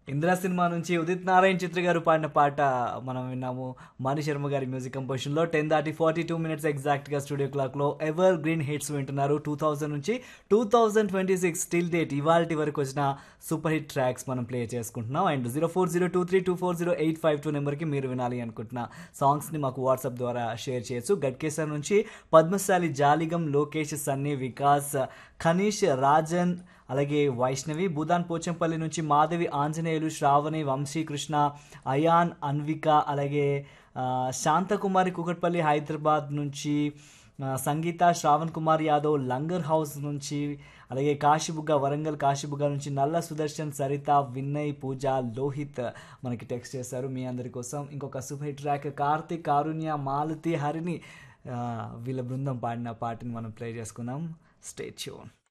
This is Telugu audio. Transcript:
ఇందిరా సినిమా నుంచి ఉదిత్ నారాయణ్ చిత్ర గారు పాడిన పాట మనం విన్నాము మణి శర్మ గారి మ్యూజిక్ కంపోజిషన్లో టెన్ దాటి ఫార్టీ టూ మినిట్స్ ఎగ్జాక్ట్గా స్టూడియో క్లాక్లో ఎవర్ గ్రీన్ హిట్స్ వింటున్నారు టూ థౌజండ్ నుంచి two thousand twenty six still date ఇవాల్టి వరకు వచ్చిన సూపర్ హిట్ ట్రాక్స్ మనం ప్లే చేసుకుంటున్నాం and zero four zero two three two four zero eight five two నెంబర్కి మీరు వినాలి అనుకుంటున్న సాంగ్స్ని మాకు వాట్సాప్ ద్వారా షేర్ చేయొచ్చు గట్కేసర్ నుంచి పద్మశాలి జాలిగం లోకేష్ సన్నీ వికాస్ ఖనీష్ రాజన్ అలాగే వైష్ణవి భూదాన్ పోచంపల్లి నుంచి మాధవి ఆంజనేయులు శ్రావణి వంశీకృష్ణ అయాన్ అన్విక అలాగే ఆ, శాంతకుమారి కుకట్పల్లి హైదరాబాద్ నుంచి ఆ, సంగీత శ్రావణ్ కుమార్ యాదవ్ లంగర్ హౌస్ నుంచి అలాగే కాశీబుగ్గ వరంగల్ కాశీబుగ్గ నుంచి నల్ల సుదర్శన్ సరిత వినయ్ పూజ లోహిత్ మనకి టెక్స్ట్ చేశారు మీ అందరి కోసం ఇంకొక super hit track Karthik Karunya Malathi Harini ఆ, వీళ్ళ బృందం పాడిన పాటని మనం ప్లే చేసుకుందాం స్టే ట్యూన్